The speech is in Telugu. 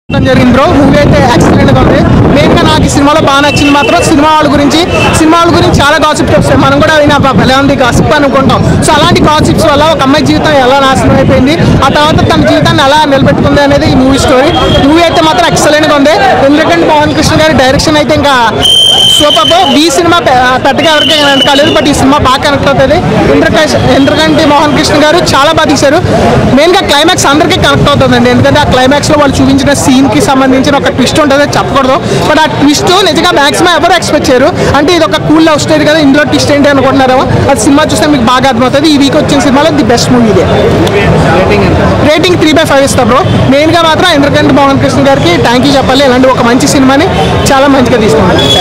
చూడడం జరిగింది బ్రో మూవీ అయితే ఎక్సలెంట్ గా ఉంది మెయిన్ గా నాకు ఈ సినిమాలో బాగా నచ్చింది మాత్రం సినిమా వాళ్ళ గురించి సినిమా వాళ్ళ గురించి చాలా గాసిప్స్ వస్తాయి మనం కూడా వినా భలే ఉంది గాసిప్ అనుకుంటాం సో అలాంటి గాసిప్స్ వల్ల ఒక అమ్మాయి జీవితం ఎలా నాశనం అయిపోయింది ఆ తర్వాత తన జీవితాన్ని ఎలా నిలబెట్టుకుంది అనేది ఈ మూవీ స్టోరీ మూవీ అయితే మాత్రం ఎక్సలెంట్ గా ఉంది ఎందుకంటే పవన్ కృష్ణ గారి డైరెక్షన్ అయితే ఇంకా సూపర్ ఈ సినిమా పె- పెద్దగా ఎవరికి కనెక్ట్ కాలేదు బట్ ఈ సినిమా బాగా కనెక్ట్ అవుతుంది ఇంద్రకాష్ ఇంద్రకంటి మోహన్ కృష్ణ గారు చాలా బాగా తీశారు మెయిన్ గా క్లైమాక్స్ అందరికీ కనెక్ట్ అవుతుందండి ఎందుకంటే ఆ క్లైమాక్స్ లో వాళ్ళు చూపించిన సీన్ కి సంబంధించిన ఒక ట్విస్ట్ ఉంటుంది అది చెప్పకూడదు బట్ ఆ ట్విస్ట్ నిజంగా మాక్సిమం ఎవరు ఎక్స్పెక్ట్ చేయరు అంటే ఇది ఒక కూల్ లవ్ స్టోరీ కదా ఇందులో ట్విస్ట్ ఏంటి అనుకుంటున్నారో అది సినిమా చూస్తే మీకు బాగా అర్థమవుతుంది ఈ వీక్ వచ్చిన సినిమాలో ది బెస్ట్ మూవీ ఇదే రేటింగ్ త్రీ బై ఫైవ్ ఇస్తా బ్రో మెయిన్ గా మాత్రం ఇంద్రకంటి మోహన్ కృష్ణ గారికి థ్యాంక్ యూ చెప్పాలి ఇలాంటి ఒక మంచి సినిమాని చాలా మంచిగా తీసుకున్నాను